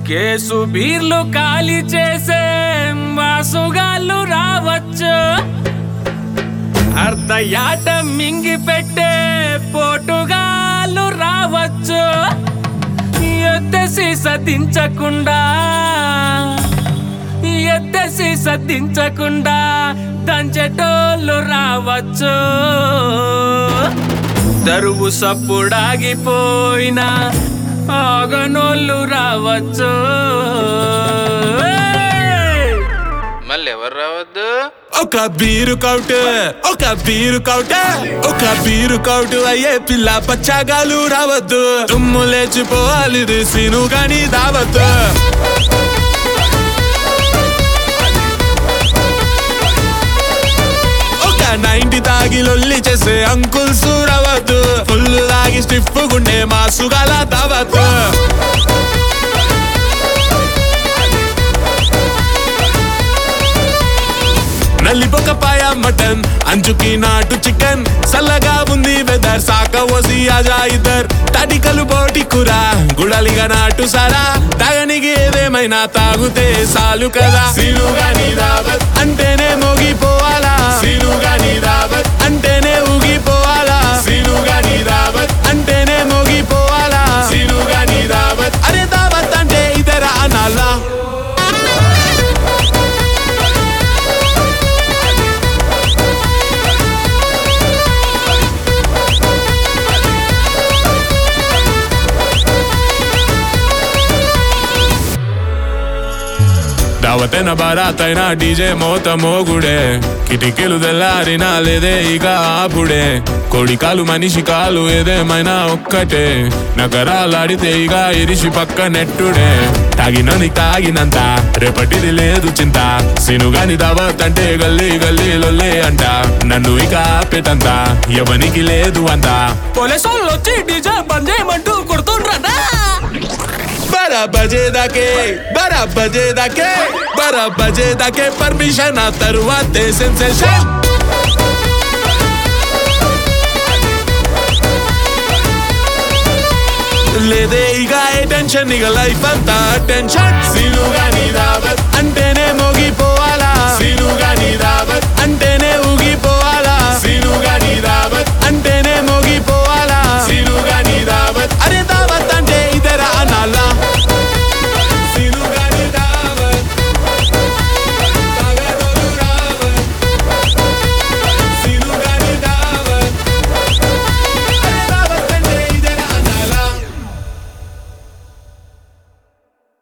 case బీర్లు ఖాళీ చేసే వాసుగాళ్ళు రావచ్చు అర్ధయాట మింగి పెట్టే పోటుగాళ్ళు రావచ్చు ఎత్తసి సదించకుండా ఎత్తసి సదించకుండా దంచెటోళ్ళు రావచ్చు దరువు సప్పుడాగిపోయిన ఆగనోళ్ళు రావచ్చు మళ్ళీ ఎవరు రావద్దు ఒక బీరు కౌట్ ఒక బీరు కౌట్ ఒక బీరు కౌట్ అయ్యే పిల్ల పచ్చగాలు రావద్దు తుమ్ము లేచిపోవాలి ఇది సీను గాని దావద్దు ఒక నైన్టీ తాగి లొల్లి చేసే అంకుల్స్ రావద్దు ఫుల్ తాగి స్టిఫ్ గుండే మాసుగాల దావద్దు నల్లిపొక పాయ మటన్ అంచుకి నాటు చికెన్ సల్లగా ఉంది వెదర్ సాక ఓసి ఆజా ఇద్దర్ తడికలు బోటి కూర గుడలిగా నాటు సారా తాగనికి ఏదేమైనా తాగుతే సాలు కదా సీనుగా నీ రావత్ అంటేనే మోగిపోవాలా సీనుగా నీ రావత్ అంటేనే ఊగిపోవాలా సీనుగా నీ రావత్ అంటేనే మోగిపోవాలా సీనుగా నీ రావత్ అరే దావత్ అంటే ఇతర అనాలా దావతైన బారాతైన డీజే మోత మోగుడే కిటికీలు తెల్లారినా లేదే ఇక ఆపుడే కోడి కాలు మనిషి కాలు ఏదేమైనా ఒక్కటే నగరాలాడితే ఇక ఇరిసి పక్క నెట్టుడే తాగినని తాగినంత రేపటిది లేదు చింత సినుగాని దావత్ అంటే గల్లీ గల్లీ లొల్లే అంట నన్ను ఇక ఆపేటంత ఎవనికి లేదు అంత పోలీసు వాళ్ళు వచ్చి డీజే బంద్ చేయమంటూ కొడుతుండ్రనా బరా బజే దాకే బరా బజే దాకే బరా బజే దాకే పర్మిషన్ ఆ తరువాతే సెన్సేషన్ లేదే ఇక ఏ టెన్షన్ ఇక లైఫ్ అంతా టెన్షన్ సీనుగా నీ రావత్ అంటేనే మోగిపోవాలా సీనుగా